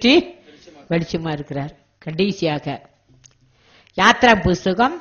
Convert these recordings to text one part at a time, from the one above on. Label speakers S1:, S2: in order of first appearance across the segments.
S1: சுற்றி வெளிச்சமா இருக்கிறார் கடைசியாக யாத்ரா புஸ்தகம்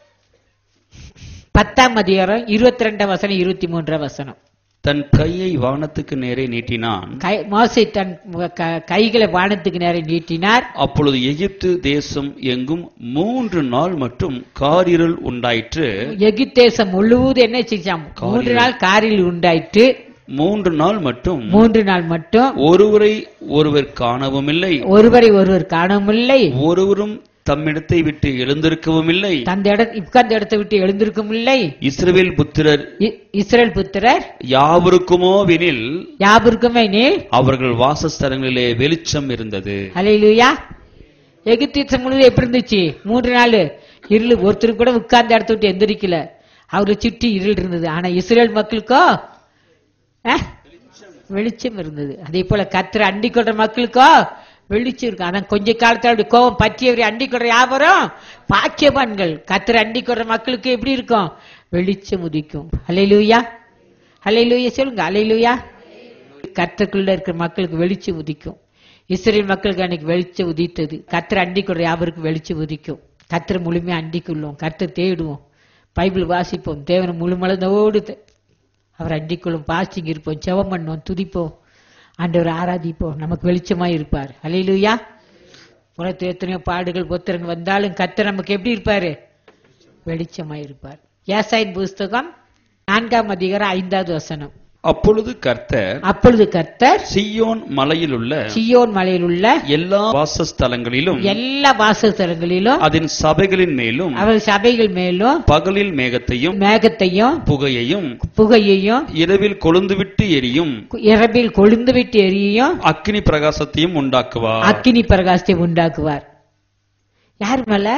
S1: பத்தாம் அதிகாரம் இருபத்தி ரெண்டாம் வசனம் இருபத்தி மூன்றாம் வசனம்
S2: தன் கையை வானத்துக்கு நேரே நீட்டினான்
S1: கை மோசை தன் க- கைகளை வானத்துக்கு நேரம் நீட்டினார்
S2: அப்பொழுது எகிப்து தேசம் எங்கும் மூன்று நாள் மட்டும் காரிருள் உண்டாயிற்று
S1: எகிப்தேசம் முழுவதும் என்ன செஞ்சான் மூன்று நாள் காரில் உண்டாயிற்று
S2: மூன்று நாள் மட்டும்
S1: மூன்று நாள் மட்டும்
S2: ஒருவரை ஒருவர் காணவும் இல்லை
S1: ஒருவரை ஒருவர் காணவில்லை
S2: ஒருவரும் தம்மிடத்தை விட்டு எழுந்திருக்கவும் இல்லை
S1: தந்த இட உட்கார்ந்த இடத்தை விட்டு எழுந்திருக்கும் இல்லை
S2: இஸ்ரவேல் புத்திரர்
S1: இ- இஸ்ரவேல் புத்திரர்
S2: யாவருக்குமோ வெனில்
S1: யாபருக்குமே நீ
S2: அவர்கள் வாசஸ்தலங்களிலே வெளிச்சம் இருந்தது
S1: அலையிலுயா எகிப்தேசம் முழுவதும் எப்படி இருந்துச்சு மூன்று நாள் இருள் ஒருத்தர் கூட உட்கார்ந்த இடத்த விட்டு எந்திரிக்கல அவரை சுற்றி இருள் இருந்தது ஆனா இஸ்ரேல் மக்களுக்கோ அஹ், வெளிச்சம் இருந்தது அதே போல கத்திர அண்டி கொள்ற மக்களுக்கோ வெளிச்சம் இருக்கு ஆனா கொஞ்ச காலத்துல அப்படி கோபம் பற்றியவரை அண்டி கொள்ற யாவரும் பாக்கியவான்கள் கத்திர அண்டி கொள்ற மக்களுக்கு எப்படி இருக்கும் வெளிச்சம் உதிக்கும் அலையிலுயா அலையிலுயா சொல்லுங்க அலையிலுயா கத்தருக்குள்ள இருக்கிற மக்களுக்கு வெளிச்சம் உதிக்கும் இஸ்ரேல் மக்களுக்கு அன்னைக்கு வெளிச்சம் உதித்தது கத்தர் அண்டிக்குள்ள யாவருக்கும் வெளிச்சம் உதிக்கும் கத்தர் முழுமையா அண்டிக்குள்ளோம் கத்தர் தேடுவோம் பைபிள் வாசிப்போம் தேவனை முழுமளந்தோடு தே- அவர் அண்டிக்குள்ளும் பாஸ்டிங் இருப்போம் ஜெபம் பண்ணுவோம் துதிப்போம் ஆண்டவர் ஆராதிப்போம் நமக்கு வெளிச்சமாய் இருப்பார் அலையிலுயா உலகத்தில் எத்தனையோ பாடுகள் புத்திரன் வந்தாலும் கத்தர் நமக்கு எப்படி இருப்பாரு வெளிச்சமாய் இருப்பார் ஏசாயின் புஸ்தகம் நான்காம் அதிகாரம் ஐந்தாவது வசனம்
S2: அப்பொழுது கர்த்தர்
S1: அப்பொழுது கர்த்தர்
S2: சியோன் மலையிலுள்ள
S1: சியோன் மலையில் உள்ள
S2: எல்லா வாசஸ்தலங்களிலும்
S1: எல்லா வாசஸ்தலங்களிலும்
S2: அதன் சபைகளின் மேலும்
S1: அவர் சபைகள் மேலும்
S2: பகலில் மேகத்தையும்
S1: மேகத்தையும்
S2: புகையையும்
S1: புகையையும்
S2: இரவில் கொழுந்துவிட்டு எரியும்
S1: இரவில் கொழுந்து விட்டு எரியும்
S2: அக்கினி பிரகாசத்தையும் உண்டாக்குவார்
S1: அக்கினி பிரகாசத்தை உண்டாக்குவார் யார் மேல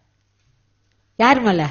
S1: யார் மேல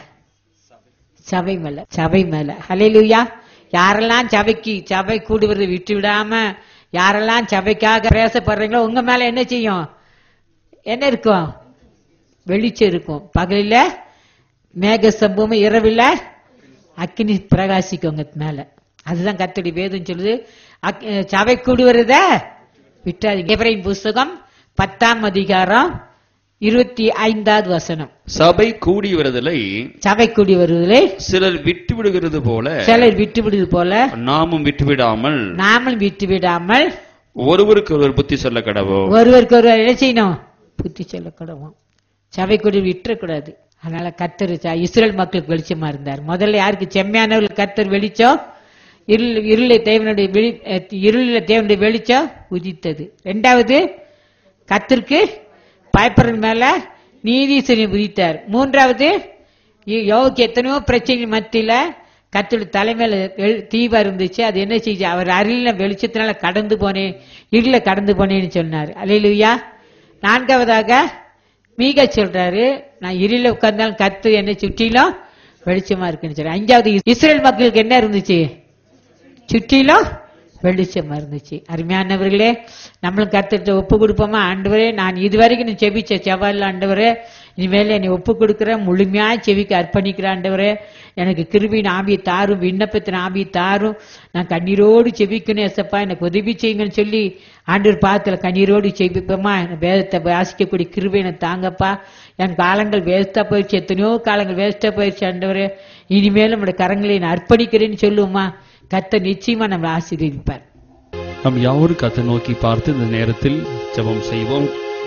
S1: சபை மேல சபை மேல ஹalleluya யாரெல்லாம் சபைக்கு சபை கூடுவதை விட்டு விடாம யாரெல்லாம் சபைக்காக பேசப்படுறீங்களோ உங்க மேல என்ன செய்யும் என்ன இருக்கும் வெளிச்சம் இருக்கும் பகலில மேக சம்பவம் இரவில் அக்கினி பிரகாசிக்கும் உங்க மேல அதுதான் கத்தடி வேதம் சொல்லுது அக்- அஹ் சபை கூடுவத விட்டாதீங்க எபிரேயர் புஸ்தகம் பத்தாம் அதிகாரம் இருபத்தி ஐந்தாவது வசனம்
S2: சபை கூடி வருதலை
S1: சபை கூடி வருவதிலே
S2: சிலர் விட்டு விடுகிறது போல
S1: சிலர் விட்டு விடுவது போல
S2: நாமும் விட்டு விடாமல்
S1: நாமல் விட்டு விடாமல்
S2: ஒருவருக்கு ஒருவர் புத்தி சொல்ல கடவோ
S1: ஒருவருக்கு ஒருவர் என்ன செய்யணும் புத்தி சொல்லக்கூடவும் சபை கூடி விட்டுறக்கூடாது அதனால கத்தர் ச- இஸ்ரேல் மக்களுக்கு வெளிச்சமா இருந்தார் முதல்ல யாருக்கு செம்மையானவர்கள் கத்தர் வெளிச்சம் இருள் இருளை தேவனுடைய வெளி அஹ் இருளில தேவனுடைய வெளிச்சம் உதித்தது ரெண்டாவது கத்திற்கு பயப்படுறது மேல நீதீசனை உதித்தார் மூன்றாவது இ- யோவுக்கு எத்தனையோ பிரச்சனை மத்தியில கத்தோட தலைமையில எழு- தீபம் இருந்துச்சு அது என்ன செய்யுச்சு அவர் அருளின வெளிச்சத்தினால கடந்து போனேன் இருள கடந்து போனேன்னு சொன்னார் அலையிலுயா நான்காவதாக மீக சொல்றாரு நான் இருள உட்கார்ந்தாலும் கத்து என்னை சுற்றிலும் வெளிச்சமா இருக்குன்னு சொல்றேன் அஞ்சாவது இஸ்ரேல் மக்களுக்கு என்ன இருந்துச்சு சுற்றிலும் வெளிச்சமா இருந்துச்சு அருமையானவர்களே நம்மளும் கத்துட்டு ஒப்பு கொடுப்போமா ஆண்டவரே நான் இதுவரைக்கும் நீ செபிச்ச செவ்வாயில் ஆண்டவரே இனிமேல் என்னை ஒப்பு கொடுக்குறேன் முழுமையா செவிக்கு அர்ப்பணிக்கிற ஆண்டவரே எனக்கு கிருபின் ஆவியை தாரும் விண்ணப்பத்தின் ஆவியை தாரும் நான் கண்ணீரோடு செபிக்கணும் எசப்பா எனக்கு உதவி செய்யுங்கன்னு சொல்லி ஆண்டவர் பாதத்துல கண்ணீரோடு செபிப்போமா எனக்கு வேதத்தை வாசிக்கக்கூடிய கிருபை எனக்கு தாங்கப்பா என் காலங்கள் வேஸ்டா போயிடுச்சு எத்தனையோ காலங்கள் வேஸ்டா போயிடுச்சு ஆண்டவரே இனிமேல் நம்முடைய கரங்களை நான் அர்ப்பணிக்கிறேன்னு சொல்லுவோமா கத்த நிச்சயமா நம்மளை ஆசீர்வதிப்பார்
S2: நம் யாவரும் கத்தை நோக்கி பார்த்து இந்த நேரத்தில் ஜெபம் செய்வோம்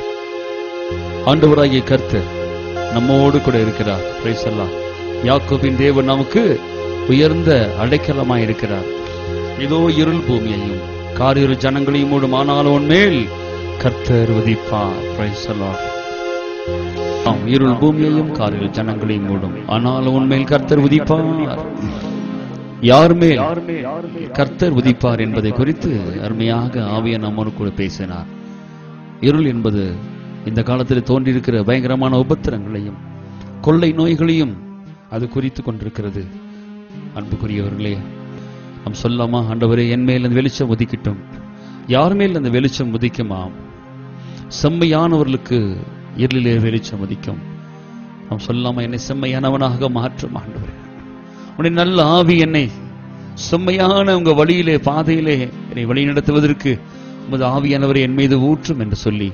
S2: ஆண்டவராகிய கர்த்தர் நம்மோடு கூட இருக்கிறார் Praise the Lord. யாக்கோபின் தேவன் நமக்கு உயர்ந்த அடைக்கலமாய் இருக்கிறார் இதோ இருள் பூமியையும் காரிருள் ஜனங்களையும் மூடும் ஆனாலும் மேல் கர்த்தர் உதிப்பார் Praise the Lord. ஆம் இருள் பூமியையும் காரிருள் ஜனங்களையும் மூடும் ஆனாலும் உண்மையில் கர்த்தர் உதிப்பார் யார் மேல் கர்த்தர் உதிப்பார் என்பதை குறித்து அருமையாக ஆவிய நம்மோடு கூட பேசினார் இருள் என்பது இந்த காலத்தில் தோன்றியிருக்கிற பயங்கரமான உபத்திரங்களையும் கொள்ளை நோய்களையும் அது குறித்து கொண்டிருக்கிறது அன்புக்குரியவர்களே நாம் சொல்லாமா ஆண்டவரே என் மேல் அந்த வெளிச்சம் உதிக்கட்டும் யார் மேல் அந்த வெளிச்சம் உதிக்குமாம் செம்மையானவர்களுக்கு இருளிலே வெளிச்சம் உதிக்கும் நாம் சொல்லாமா என்னை செம்மையானவனாக மாற்றும் ஆண்டவரே உன்னை நல்ல ஆவி என்னை செம்மையான உங்க வழியிலே பாதையிலே என்னை வழி நடத்துவதற்கு உமது ஆவியானவரை என் மீது ஊற்றும் என்று சொல்லி